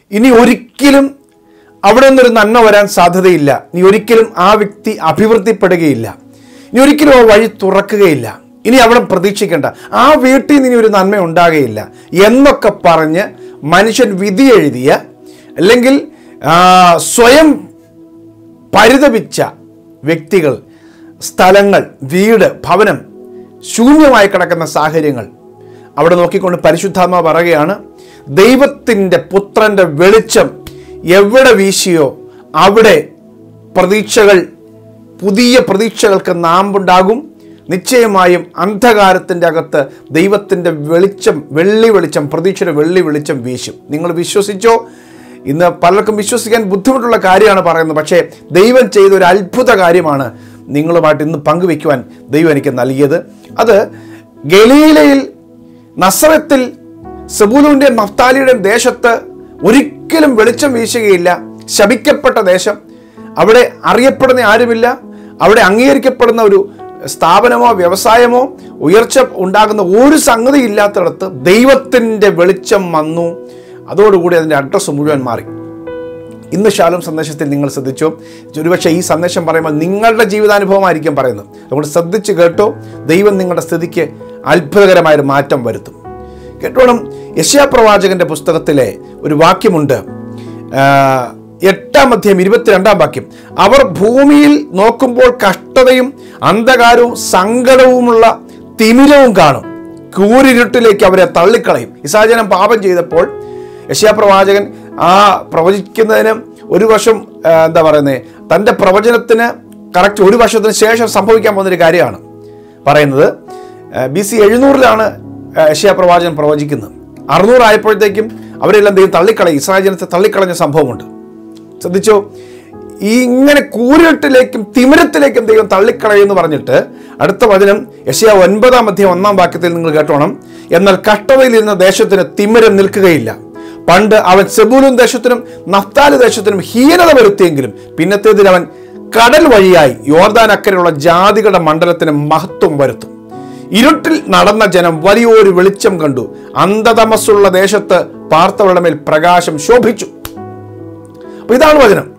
ഇനി ഒരിക്കലും അവിടെ നിന്നൊരു നന്മ വരാൻ സാധ്യതയില്ല ഇനി ഒരിക്കലും ആ വ്യക്തി അഭിവൃദ്ധിപ്പെടുകയില്ല ഇനി ഒരിക്കലും ആ വഴി തുറക്കുകയില്ല ഇനി അവിടെ പ്രതീക്ഷിക്കേണ്ട ആ വീട്ടിൽ നിന്ന് ഇനി ഒരു നന്മ ഉണ്ടാകുകയില്ല എന്നൊക്കെ പറഞ്ഞ് മനുഷ്യൻ വിധി എഴുതിയ അല്ലെങ്കിൽ ആ, സ്വയം പരിതപിച്ച വ്യക്തികൾ സ്ഥലങ്ങൾ വീട് ഭവനം ശൂന്യമായി കിടക്കുന്ന സാഹചര്യങ്ങൾ അവിടെ നോക്കിക്കൊണ്ട് പരിശുദ്ധാത്മ പറയുകയാണ് ദൈവത്തിൻ്റെ പുത്രൻ്റെ വെളിച്ചം എവിടെ വീശിയോ അവിടെ പ്രതീക്ഷകൾ പുതിയ പ്രതീക്ഷകൾക്ക് നാമ്പുണ്ടാകും നിശ്ചയമായും അന്ധകാരത്തിൻ്റെ അകത്ത് ദൈവത്തിൻ്റെ വെളിച്ചം വെള്ളി വെളിച്ചം പ്രതീക്ഷയുടെ വെള്ളി വെളിച്ചം വീശും നിങ്ങൾ വിശ്വസിച്ചോ ഇന്ന് പലർക്കും വിശ്വസിക്കാൻ ബുദ്ധിമുട്ടുള്ള കാര്യമാണ് പറയുന്നത് പക്ഷേ ദൈവം ചെയ്ത ഒരു അത്ഭുത കാര്യമാണ് നിങ്ങളുമായിട്ട് ഇന്ന് പങ്കുവെക്കുവാൻ ദൈവം എനിക്ക് നൽകിയത് അത് ഗലീലയിൽ നസറത്തിൽ സെബൂലുവിൻ്റെയും നഫ്താലിയുടെയും ദേശത്ത് ഒരിക്കലും വെളിച്ചം വീശുകയില്ല ശപിക്കപ്പെട്ട ദേശം അവിടെ അറിയപ്പെടുന്ന ആരുമില്ല അവിടെ അംഗീകരിക്കപ്പെടുന്ന ഒരു സ്ഥാപനമോ വ്യവസായമോ ഉയർച്ച ഉണ്ടാകുന്ന ഒരു സംഗതി ഇല്ലാത്തിടത്ത് ദൈവത്തിൻ്റെ വെളിച്ചം വന്നു അതോടുകൂടി അതിൻ്റെ അഡ്രസ്സ് മുഴുവൻ മാറി ഇന്ന് ശാലും സന്ദേശത്തിൽ നിങ്ങൾ ശ്രദ്ധിച്ചോ ഒരുപക്ഷെ ഈ സന്ദേശം പറയുമ്പോൾ നിങ്ങളുടെ ജീവിതാനുഭവമായിരിക്കും പറയുന്നത് അതുകൊണ്ട് ശ്രദ്ധിച്ച് കേട്ടോ ദൈവം നിങ്ങളുടെ സ്ഥിതിക്ക് അത്ഭുതകരമായൊരു മാറ്റം വരുത്തും കേട്ടോണം യശ്യാപ്രവാചകന്റെ പുസ്തകത്തിലെ ഒരു വാക്യമുണ്ട് ആ, എട്ടാം അധ്യായം ഇരുപത്തിരണ്ടാം വാക്യം അവർ ഭൂമിയിൽ നോക്കുമ്പോൾ കഷ്ടതയും അന്ധകാരവും സങ്കടവുമുള്ള തിമിരവും കാണും കൂരിരുട്ടിലേക്ക് അവരെ തള്ളിക്കളയും ഇസാജനം പാപം ചെയ്തപ്പോൾ യശ്യാപ്രവാചകൻ ആ പ്രവചിക്കുന്നതിന് ഒരു വർഷം ആ, എന്താ പറയുന്നത് തൻ്റെ പ്രവചനത്തിന് കറക്റ്റ് ഒരു വർഷത്തിന് ശേഷം സംഭവിക്കാൻ പോകുന്നൊരു കാര്യമാണ് പറയുന്നത് ബി സി എഴുന്നൂറിലാണ് യശ്യാ പ്രവാചകൻ പ്രവചിക്കുന്നത് അറുന്നൂറായപ്പോഴത്തേക്കും അവരെല്ലാം ദൈവം തള്ളിക്കളയും ഇസ്രായേൽ ജനത്തെ തള്ളിക്കളഞ്ഞ സംഭവമുണ്ട് ശ്രദ്ധിച്ചോ ഈ ഇങ്ങനെ കൂരിട്ടിലേക്കും തിമിരത്തിലേക്കും ദൈവം തള്ളിക്കളയും എന്ന് പറഞ്ഞിട്ട് അടുത്ത വചനം യശയ ഒൻപതാം അധ്യായം ഒന്നാം വാക്യത്തിൽ നിങ്ങൾ കേട്ടോണം എന്നാൽ കഷ്ടതയിലിരുന്ന ദേശത്തിന് തിമിരം നിൽക്കുകയില്ല പണ്ട് അവൻ സെബൂലും ദേശത്തിനും നഫ്താലി ദേശത്തിനും ഹീനത വരുത്തിയെങ്കിലും പിന്നത്തേതിൽ അവൻ കടൽ വഴിയായി യോർദാൻ അക്കരെയുള്ള ജാതികളുടെ മണ്ഡലത്തിന് മഹത്വം വരുത്തും ഇരുട്ടിൽ നടന്ന ജനം വലിയൊരു വെളിച്ചം കണ്ടു അന്ധതമസ്സുള്ള ദേശത്ത് പാർത്തവരുടെ മേൽ പ്രകാശം ശോഭിച്ചു അപ്പൊ ഇതാണ് വചനം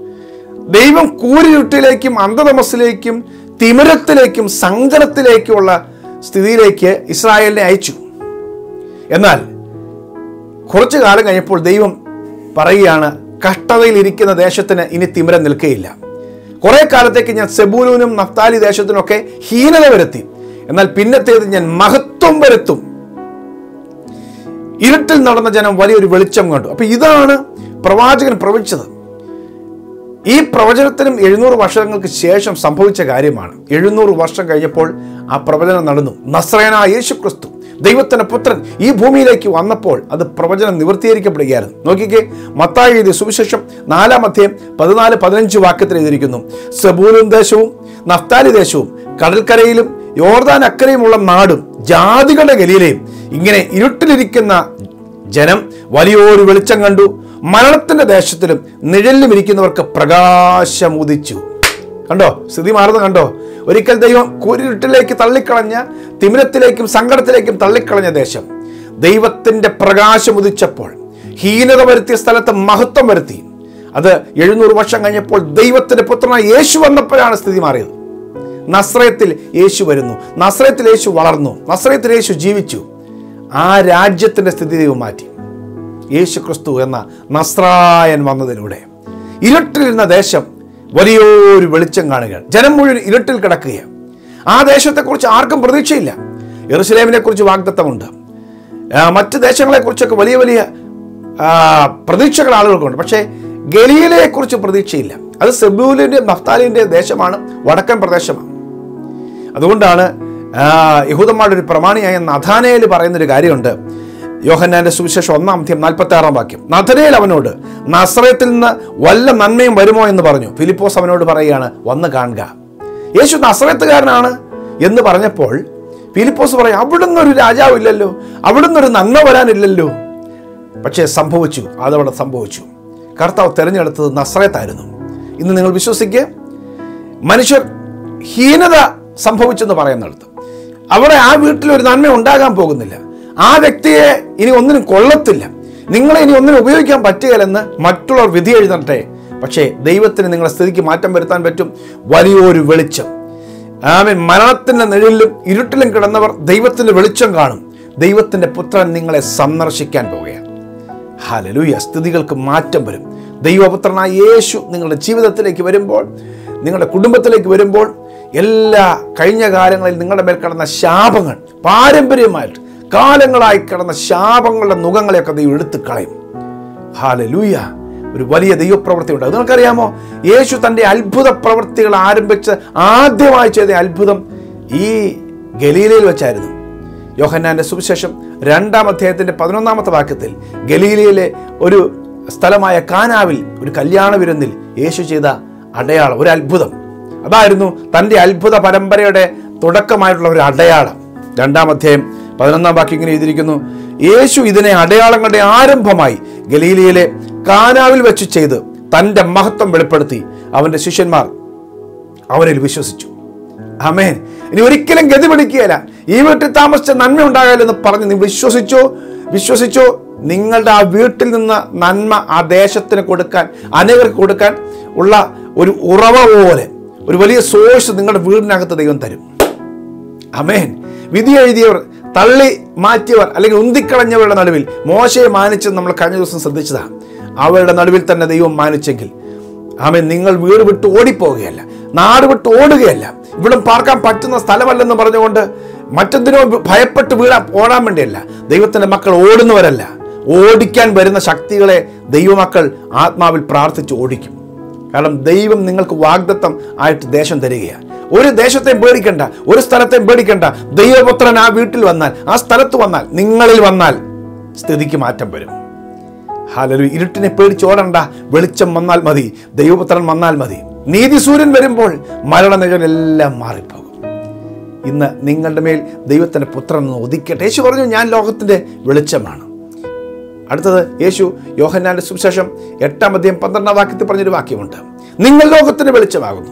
ദൈവം കൂരിരുട്ടിലേക്കും അന്ധതമസ്സിലേക്കും തിമിരത്തിലേക്കും സങ്കടത്തിലേക്കുമുള്ള സ്ഥിതിയിലേക്ക് ഇസ്രായേലിനെ അയച്ചു എന്നാൽ കുറച്ചു കാലം കഴിഞ്ഞപ്പോൾ ദൈവം പറയുകയാണ് കഷ്ടതയിൽ ഇരിക്കുന്ന ദേശത്തിന് ഇനി തിമിരം നിൽക്കുകയില്ല കുറെ കാലത്തേക്ക് ഞാൻ സെബൂലൂനും നഫ്താലി ദേശത്തിനൊക്കെ ഹീനത വരുത്തി എന്നാൽ പിന്നത്തേത് ഞാൻ മഹത്വം വരുത്തും ഇരുട്ടിൽ നടന്ന ജനം വലിയൊരു വെളിച്ചം കണ്ടു അപ്പൊ ഇതാണ് പ്രവാചകൻ പ്രവചിച്ചത് ഈ പ്രവചനത്തിനും എഴുന്നൂറ് വർഷങ്ങൾക്ക് ശേഷം സംഭവിച്ച കാര്യമാണ് എഴുന്നൂറ് വർഷം കഴിഞ്ഞപ്പോൾ ആ പ്രവചനം നടന്നു നസ്രേന യേശു ക്രിസ്തു ദൈവത്തിന്റെ പുത്രൻ ഈ ഭൂമിയിലേക്ക് വന്നപ്പോൾ അത് പ്രവചനം നിവർത്തീകരിക്കപ്പെടുകയായിരുന്നു നോക്കിക്കേ മത്തായി എഴുതിയ സുവിശേഷം നാലാം അധ്യായം പതിനാല് പതിനഞ്ച് വാക്യത്തിൽ എഴുതിയിരിക്കുന്നു സെബൂലും ദേശവും നഫ്താലി ദേശവും കടൽക്കരയിലും യോർദാൻ അക്കരയുമുള്ള നാടും ജാതികളുടെ ഗലിയിലെയും ഇങ്ങനെ ഇരുട്ടിലിരിക്കുന്ന ജനം വലിയൊരു വെളിച്ചം കണ്ടു മരണത്തിന്റെ ദേശത്തിലും നിഴലിലും ഇരിക്കുന്നവർക്ക് പ്രകാശം ഉദിച്ചു കണ്ടോ സ്ഥിതി മാറുന്നത് കണ്ടോ ഒരിക്കൽ ദൈവം കൂരിരുട്ടിലേക്ക് തള്ളിക്കളഞ്ഞ തിമിരത്തിലേക്കും സങ്കടത്തിലേക്കും തള്ളിക്കളഞ്ഞ ദേശം ദൈവത്തിന്റെ പ്രകാശം ഉദിച്ചപ്പോൾ ഹീനത വരുത്തിയ സ്ഥലത്ത് മഹത്വം വരുത്തി അത് എഴുന്നൂറ് വർഷം കഴിഞ്ഞപ്പോൾ ദൈവത്തിന്റെ പുത്രനായ യേശു വന്നപ്പോഴാണ് സ്ഥിതി മാറിയത് നസ്രയത്തിൽ യേശു വരുന്നു നസ്രയത്തിൽ യേശു വളർന്നു നസ്രയത്തിൽ യേശു ജീവിച്ചു ആ രാജ്യത്തിന്റെ സ്ഥിതി ദൈവം മാറ്റി യേശു ക്രിസ്തു എന്ന നസ്രായൻ വന്നതിലൂടെ ഇരുട്ടിലിരുന്ന ദേശം വലിയൊരു വെളിച്ചം കാണുക ജനം മുഴുവൻ ഇരുട്ടിൽ കിടക്കുകയാണ് ആ ദേശത്തെക്കുറിച്ച് ആർക്കും പ്രതീക്ഷയില്ല എറുസലേമിനെ കുറിച്ച് വാഗ്ദത്തമുണ്ട് ആ, മറ്റ് ദേശങ്ങളെക്കുറിച്ചൊക്കെ വലിയ വലിയ ആ, പ്രതീക്ഷകൾ ആളുകൾക്കുണ്ട് പക്ഷേ ഗലീലയെക്കുറിച്ച് പ്രതീക്ഷയില്ല അത് സെബൂലിൻ്റെ നഫ്താലിൻ്റെ ദേശമാണ് വടക്കൻ പ്രദേശമാണ് അതുകൊണ്ടാണ് ആ, യഹൂദന്മാരുടെ ഒരു പ്രമാണിയായ നഥാനയിൽ പറയുന്നൊരു കാര്യമുണ്ട് യോഹന്നാന്റെ സുവിശേഷം ഒന്നാം അധ്യം നാൽപ്പത്തി ആറാം വാക്യം നഥനയിൽ അവനോട് നസ്രയത്തിൽ നിന്ന് വല്ല നന്മയും വരുമോ എന്ന് പറഞ്ഞു ഫിലിപ്പോസ് അവനോട് പറയുകയാണ് വന്ന് കാണുക യേശു നസ്രയത്തുകാരനാണ് എന്ന് പറഞ്ഞപ്പോൾ ഫിലിപ്പോസ് പറയും അവിടുന്ന് ഒരു രാജാവ് ഇല്ലല്ലോ അവിടുന്ന് ഒരു നന്മ വരാനില്ലല്ലോ പക്ഷേ സംഭവിച്ചു അതവിടെ സംഭവിച്ചു കർത്താവ് തിരഞ്ഞെടുത്തത് നസ്രയത്തായിരുന്നു ഇന്ന് നിങ്ങൾ വിശ്വസിക്കുക മനുഷ്യർ ഹീനത സംഭവിച്ചെന്ന് പറയുന്നിടത്ത് അവിടെ ആ വീട്ടിൽ ഒരു നന്മ ഉണ്ടാകാൻ പോകുന്നില്ല ആ വ്യക്തിയെ ഇനി ഒന്നിനും കൊള്ളത്തില്ല നിങ്ങളെ ഇനി ഒന്നിനും ഉപയോഗിക്കാൻ പറ്റുകയില്ലെന്ന് മറ്റുള്ളവർ വിധി എഴുതട്ടെ പക്ഷേ ദൈവത്തിന് നിങ്ങളുടെ സ്ഥിതിക്ക് മാറ്റം വരുത്താൻ പറ്റും വലിയൊരു വെളിച്ചം ആമേൻ മരണത്തിന്റെ നിഴലിലും ഇരുട്ടിലും കിടന്നവർ ദൈവത്തിന്റെ വെളിച്ചം കാണും ദൈവത്തിന്റെ പുത്രൻ നിങ്ങളെ സന്ദർശിക്കാൻ പോവുകയാണ് ഹലലൂയ സ്ഥിതികൾക്ക് മാറ്റം വരും ദൈവപുത്രനായ യേശു നിങ്ങളുടെ ജീവിതത്തിലേക്ക് വരുമ്പോൾ നിങ്ങളുടെ കുടുംബത്തിലേക്ക് വരുമ്പോൾ എല്ലാ കഴിഞ്ഞ കാലങ്ങളിൽ നിങ്ങളുടെ മേൽ കിടന്ന ശാപങ്ങൾ പാരമ്പര്യമായിട്ട് കാലങ്ങളായി കിടന്ന ശാപങ്ങളുടെ മുഖങ്ങളെയൊക്കെ ദൈവം എടുത്തു കളയും ഹാലലൂയ ഒരു വലിയ ദൈവപ്രവൃത്തി ഉണ്ട് അത് നിങ്ങൾക്കറിയാമോ യേശു തൻ്റെ അത്ഭുത പ്രവൃത്തികൾ ആരംഭിച്ച് ആദ്യമായി ചെയ്ത അത്ഭുതം ഈ ഗലീലയിൽ വെച്ചായിരുന്നു യോഹന്നാന്റെ സുവിശേഷം രണ്ടാം അധ്യായത്തിന്റെ പതിനൊന്നാമത്തെ വാക്യത്തിൽ ഗലീലയിലെ ഒരു സ്ഥലമായ കാനാവിൽ ഒരു കല്യാണ വിരുന്നിൽ യേശു ചെയ്ത അടയാളം ഒരു അത്ഭുതം അതായിരുന്നു തൻ്റെ അത്ഭുത പരമ്പരയുടെ തുടക്കമായിട്ടുള്ള ഒരു അടയാളം രണ്ടാം അധ്യായം പതിനൊന്നാം വാക്യം ഇങ്ങനെ എഴുതിയിരിക്കുന്നു യേശു ഇതിനെ അടയാളങ്ങളുടെ ആരംഭമായി ഗലീലയിലെ കാനാവിൽ വെച്ച് ചെയ്ത് തൻ്റെ മഹത്വം വെളിപ്പെടുത്തി അവൻ്റെ ശിഷ്യന്മാർ അവനിൽ വിശ്വസിച്ചു അമേൻ ഇനി ഒരിക്കലും ഗതി പിടിക്കുകയില്ല ഈ വീട്ടിൽ താമസിച്ച നന്മ ഉണ്ടാകാലെന്ന് പറഞ്ഞ് നീ വിശ്വസിച്ചോ വിശ്വസിച്ചോ നിങ്ങളുടെ ആ വീട്ടിൽ നിന്ന് നന്മ ആ ദേശത്തിന് കൊടുക്കാൻ അനേകർക്ക് കൊടുക്കാൻ ഉള്ള ഒരു ഉറവ പോലെ ഒരു വലിയ സോഴ്സ് നിങ്ങളുടെ വീടിനകത്ത് ദൈവം തരും അമേൻ വിധി എഴുതിയവർ തള്ളി മാറ്റിയവർ അല്ലെങ്കിൽ ഉന്തിക്കളഞ്ഞവരുടെ നടുവിൽ മോശയെ മാനിച്ചത് നമ്മൾ കഴിഞ്ഞ ദിവസം ശ്രദ്ധിച്ചതാണ് അവരുടെ നടുവിൽ തന്നെ ദൈവം മാനിച്ചെങ്കിൽ ആമേൻ നിങ്ങൾ വീട് വിട്ട് ഓടിപ്പോവുകയല്ല നാട് വിട്ട് ഓടുകയല്ല ഇവിടം പാർക്കാൻ പറ്റുന്ന സ്ഥലമല്ലെന്ന് പറഞ്ഞുകൊണ്ട് മറ്റെന്തിനോ ഭയപ്പെട്ട് വീഴാൻ ഓടാൻ വേണ്ടിയല്ല ദൈവത്തിന്റെ മക്കൾ ഓടുന്നവരല്ല ഓടിക്കാൻ വരുന്ന ശക്തികളെ ദൈവമക്കൾ ആത്മാവിൽ പ്രാർത്ഥിച്ച് ഓടിക്കും കാരണം ദൈവം നിങ്ങൾക്ക് വാഗ്ദത്തം ആയിട്ട് ദേശം തരികയാണ് ഒരു ദേശത്തെയും പേടിക്കണ്ട ഒരു സ്ഥലത്തെയും പേടിക്കണ്ട ദൈവപുത്രൻ ആ വീട്ടിൽ വന്നാൽ ആ സ്ഥലത്ത് വന്നാൽ നിങ്ങളിൽ വന്നാൽ സ്ഥിതിക്ക് മാറ്റം വരും ഹാലലു ഇരുട്ടിനെ പേടിച്ചോടണ്ട വെളിച്ചം വന്നാൽ മതി ദൈവപുത്രൻ വന്നാൽ മതി നീതി സൂര്യൻ വരുമ്പോൾ മരണനിഴലെല്ലാം മാറിപ്പോകും ഇന്ന് നിങ്ങളുടെ മേൽ ദൈവത്തിന്റെ പുത്രൻ ഒന്ന് ഒതുക്കട്ടെ യേശു പറഞ്ഞു ഞാൻ ലോകത്തിന്റെ വെളിച്ചമാണ് അടുത്തത് യേശു യോഹന്നാന്റെ സുവിശേഷം എട്ടാം അധ്യായം പന്ത്രണ്ടാം വാക്യത്തിൽ പറഞ്ഞൊരു വാക്യമുണ്ട് നിങ്ങൾ ലോകത്തിന് വെളിച്ചമാകുന്നു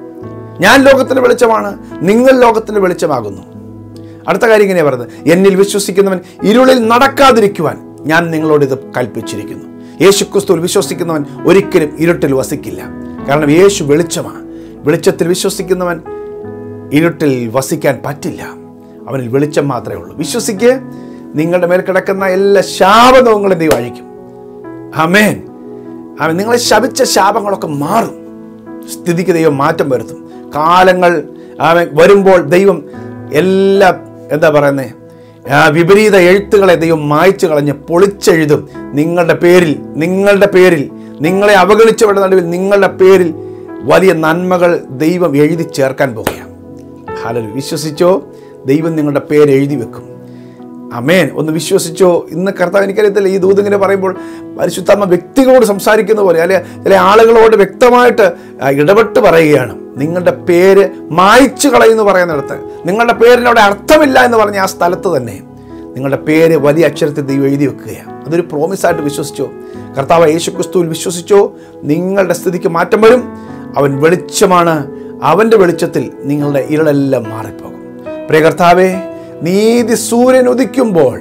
ഞാൻ ലോകത്തിന് വെളിച്ചമാണ് നിങ്ങൾ ലോകത്തിന് വെളിച്ചമാകുന്നു അടുത്ത കാര്യം ഇങ്ങനെ പറയുന്നത് എന്നിൽ വിശ്വസിക്കുന്നവൻ ഇരുളിൽ നടക്കാതിരിക്കുവാൻ ഞാൻ നിങ്ങളോട് ഇത് കൽപ്പിച്ചിരിക്കുന്നു യേശു ക്രിസ്തുവിൽ വിശ്വസിക്കുന്നവൻ ഒരിക്കലും ഇരുട്ടിൽ വസിക്കില്ല കാരണം യേശു വെളിച്ചമാണ് വെളിച്ചത്തിൽ വിശ്വസിക്കുന്നവൻ ഇരുട്ടിൽ വസിക്കാൻ പറ്റില്ല അവനിൽ വെളിച്ചം മാത്രമേ ഉള്ളൂ വിശ്വസിക്ക് നിങ്ങളുടെ മേൽ കിടക്കുന്ന എല്ലാ ശാപനങ്ങളും ദൈവം അഴിക്കും അമേൻ അവൻ നിങ്ങളെ ശപിച്ച ശാപങ്ങളൊക്കെ മാറും സ്ഥിതിക്ക് ദൈവം മാറ്റം വരുത്തും കാലങ്ങൾ അവൻ വരുമ്പോൾ ദൈവം എല്ലാ എന്താ പറയുന്നത് ആ വിപരീത എഴുത്തുകളെ ദൈവം മായ്ച്ചു കളഞ്ഞ് പൊളിച്ചെഴുതും നിങ്ങളുടെ പേരിൽ നിങ്ങളുടെ പേരിൽ നിങ്ങളെ അവഗണിച്ചവരുടെ നടുവിൽ നിങ്ങളുടെ പേരിൽ വലിയ നന്മകൾ ദൈവം എഴുതി ചേർക്കാൻ പോകുകയാണ് ഹാലലു വിശ്വസിച്ചോ ദൈവം നിങ്ങളുടെ പേര് എഴുതി വെക്കും അമേൻ ഒന്ന് വിശ്വസിച്ചോ ഇന്ന് കർത്താവ് എനിക്കറിയത്തില്ല ഈ ദൂതിങ്ങനെ പറയുമ്പോൾ പരിശുദ്ധാത്മ വ്യക്തികളോട് സംസാരിക്കുന്ന പോലെ അല്ലെ ചില ആളുകളോട് വ്യക്തമായിട്ട് ആ, ഇടപെട്ട് പറയുകയാണ് നിങ്ങളുടെ പേര് മായ്ച്ചു കളയുന്നു പറയുന്നിടത്ത് നിങ്ങളുടെ പേരിനവിടെ അർത്ഥമില്ല എന്ന് പറഞ്ഞ ആ സ്ഥലത്ത് തന്നെ നിങ്ങളുടെ പേര് വലിയ അക്ഷരത്തിൽ ദൈവം എഴുതി വെക്കുകയാണ് അതൊരു പ്രോമിസായിട്ട് വിശ്വസിച്ചോ കർത്താവ് യേശു ക്രിസ്തുവിൽ വിശ്വസിച്ചോ നിങ്ങളുടെ സ്ഥിതിക്ക് മാറ്റം വരും അവൻ വെളിച്ചമാണ് അവൻ്റെ വെളിച്ചത്തിൽ നിങ്ങളുടെ ഇരുളെല്ലാം മാറിപ്പോകും പ്രിയ കർത്താവേ നീതി സൂര്യൻ ഉദിക്കുമ്പോൾ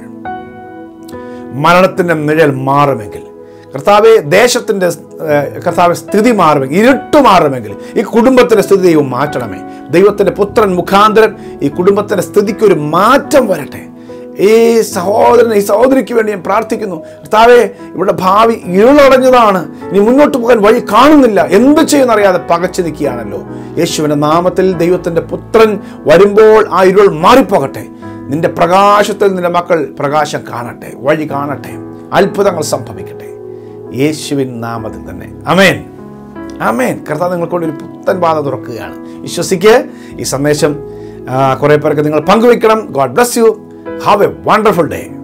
മരണത്തിൻ്റെ നിഴൽ മാറുമെങ്കിൽ കർത്താവെ ദേശത്തിൻ്റെ കർത്താവ് സ്ഥിതി മാറുമെങ്കിൽ ഇരുട്ട് മാറുമെങ്കിൽ ഈ കുടുംബത്തിൻ്റെ സ്ഥിതി ദൈവം മാറ്റണമേ ദൈവത്തിൻ്റെ പുത്രൻ മുഖാന്തരം ഈ കുടുംബത്തിൻ്റെ സ്ഥിതിക്ക് ഒരു മാറ്റം വരട്ടെ ഈ സഹോദരൻ ഈ സഹോദരിക്ക് വേണ്ടി ഞാൻ പ്രാർത്ഥിക്കുന്നു കർത്താവെ ഇവിടെ ഭാവി ഇരുളടഞ്ഞതാണ് ഇനി മുന്നോട്ട് പോകാൻ വഴി കാണുന്നില്ല എന്ത് ചെയ്യുന്നറിയാതെ പകച്ചു നിൽക്കുകയാണല്ലോ യേശുവിൻ്റെ നാമത്തിൽ ദൈവത്തിൻ്റെ പുത്രൻ വരുമ്പോൾ ആ ഇരുൾ മാറിപ്പോകട്ടെ നിന്റെ പ്രകാശത്തിൽ നിന്റെ മക്കൾ പ്രകാശം കാണട്ടെ വഴി കാണട്ടെ അത്ഭുതങ്ങൾ സംഭവിക്കട്ടെ യേശുവിൻ നാമത്തിൽ തന്നെ അമേൻ അമേൻ കർത്താവ് നിങ്ങൾക്കൊണ്ട് ഒരു പുത്തൻ പാത തുറക്കുകയാണ് വിശ്വസിക്ക് ഈ സന്ദേശം ആ, കുറേ പേർക്ക് നിങ്ങൾ പങ്കുവെക്കണം God bless you have a wonderful day